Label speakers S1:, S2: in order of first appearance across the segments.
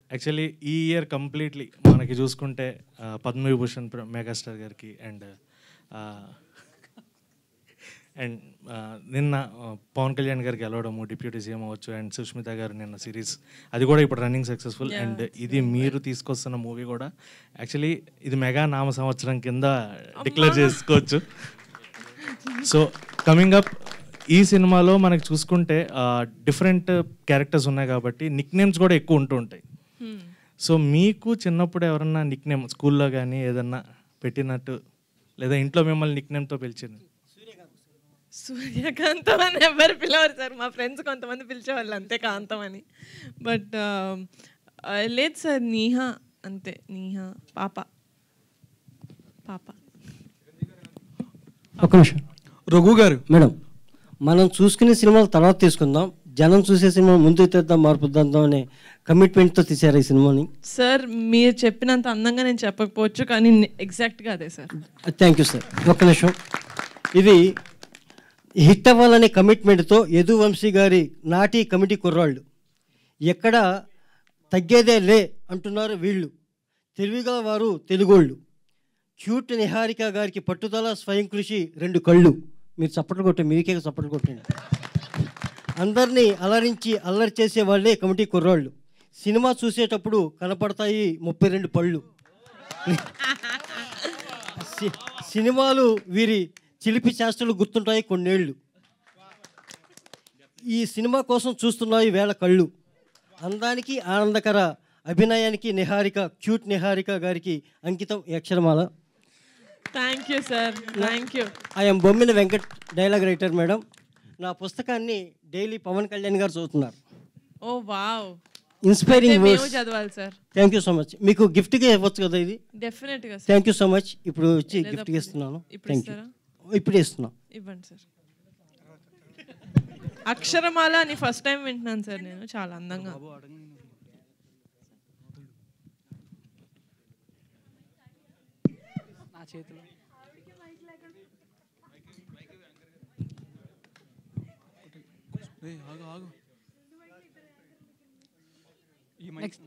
S1: Actually ఈ year completely మనకి చూసుకుంటే ఆ, పద్మవిభూషణ్ ప్ర- మెగాస్టార్ గారికి అండ్ అండ్ నిన్న ఆ, పవన్ కళ్యాణ్ గారికి గెలవడము డిప్యూటీ సీఎం అవ్వచ్చు అండ్ సుష్మిత గారు నిన్న సిరీస్ అది కూడా ఇప్పుడు రన్నింగ్ సక్సెస్ఫుల్ అండ్ ఇది మీరు తీసుకొస్తున్న మూవీ కూడా యాక్చువల్లీ ఇది మెగా నామ సంవత్సరం కింద డిక్లేర్ చేసుకోవచ్చు సో కమింగ్ అప్ ఈ సినిమాలో మనకి చూసుకుంటే డిఫరెంట్ క్యారెక్టర్స్ ఉన్నాయి కాబట్టి నిక్ నేమ్స్ కూడా ఎక్కువ ఉంటూ ఉంటాయి సో మీకు చిన్నప్పుడు ఎవరన్నా నిక్ నేమ్ స్కూల్లో కానీ ఏదన్నా పెట్టినట్టు లేదా ఇంట్లో మిమ్మల్ని నిక్ నేమ్తో పిలిచింది
S2: సూర్యకాంతం అని ఎవరు పిలవరు సార్ మా ఫ్రెండ్స్ కొంతమంది పిలిచేవాళ్ళు అంతే కాంతం అని బట్ లేదు సార్ నీహా అంతే నీహా పాప పాప
S3: ఒక నిమిషం
S4: రఘు గారు
S3: మేడం మనం చూసుకునే సినిమాలు తర్వాత తీసుకుందాం జనం చూసే సినిమా ముందు తెద్దాం మార్పు తెద్దాం అనే కమిట్మెంట్తో తీశారు ఈ సినిమాని
S2: సార్ మీరు చెప్పినంత అందంగా నేను చెప్పకపోవచ్చు కానీ ఎగ్జాక్ట్గా అదే సార్
S3: థ్యాంక్ యూ సార్ ఒక్క నిమిషం ఇది హిట్ అవ్వాలనే కమిట్మెంట్తో యదు వంశీ గారి నాటి కమిటీ కుర్రాళ్ళు ఎక్కడ తగ్గేదే లే అంటున్నారు వీళ్ళు తెలివిగల వారు తెలుగోళ్ళు క్యూట్ నిహారిక గారికి పట్టుదల స్వయం కృషి రెండు కళ్ళు మీరు చప్పట్లు కొట్టండి మీకే చప్పట్లు కొట్టండి అందరినీ అలరించి అల్లరి చేసే వాళ్ళే కమిటీ కుర్రాళ్ళు సినిమా చూసేటప్పుడు కనపడతాయి ముప్పై రెండు పళ్ళు సి- సినిమాలు వీరి చిలిపి చేష్టలు గుర్తుంటాయి కొన్నేళ్ళు ఈ సినిమా కోసం చూస్తున్నాయి వేల కళ్ళు అందానికి ఆనందకర అభినయానికి నిహారిక క్యూట్ నిహారిక గారికి అంకితం ఈ అక్షరమాల
S2: thank you sir thank you
S3: I'm Bommina Venkat dialogue writer madam నా పుస్తకాన్ని డైలీ పవన్ కళ్యాణ్ గారు చదువుతున్నారు
S2: ఓ వావ్
S3: ఇన్స్పైరింగ్
S2: మేము
S3: వర్డ్స్
S2: చదవాలి sir
S3: thank you so much మీకు గిఫ్ట్గా ఇవ్వచ్చు కదా ఇది
S2: డెఫినెట్గా sir
S3: thank you so much ఇప్పుడు వచ్చి
S2: లేదా
S3: గిఫ్ట్గా ఇస్తున్నాను
S2: ఇప్పుడు
S3: థ్యాంక్ యూ
S2: ఇస్తారా?
S3: ఇప్పుడే ఇస్తున్నాను
S2: ఇవ్వండి సార్ అక్షరమాల అని ఫస్ట్ టైం వింటున్నాను సార్ నేను చాలా అందంగా
S4: నా చేతిలో ఏయ్, ఆగు ఆగు ఈ మైక్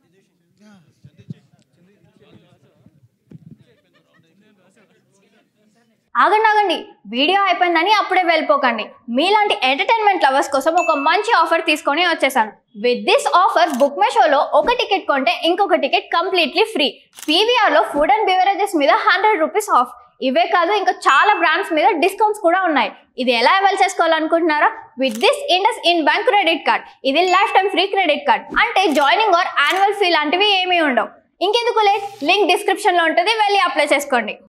S5: ఆగండి ఆగండి వీడియో అయిపోయిందని అప్పుడే వెళ్ళిపోకండి మీలాంటి ఎంటర్టైన్మెంట్ లవర్స్ కోసం ఒక మంచి ఆఫర్ తీసుకొని వచ్చేసాను with this offer book my షోలో ఒక టికెట్ కొంటే ఇంకొక టికెట్ కంప్లీట్లీ ఫ్రీ పీవీఆర్లో ఫుడ్ అండ్ బివరేజెస్ మీద హండ్రెడ్ రూపీస్ ఆఫ్ ఇవే కాదు ఇంకా చాలా బ్రాండ్స్ మీద డిస్కౌంట్స్ కూడా ఉన్నాయి ఇది ఎలా అవైల్ చేసుకోవాలనుకుంటున్నారా with this IndusInd bank credit card ఇది lifetime free credit card అంటే జాయినింగ్ ఆర్ యాన్యువల్ ఫీ లాంటివి ఏమీ ఉండవు ఇంకెందుకు లేట్ లింక్ డిస్క్రిప్షన్లో ఉంటుంది వెళ్ళి అప్లై చేసుకోండి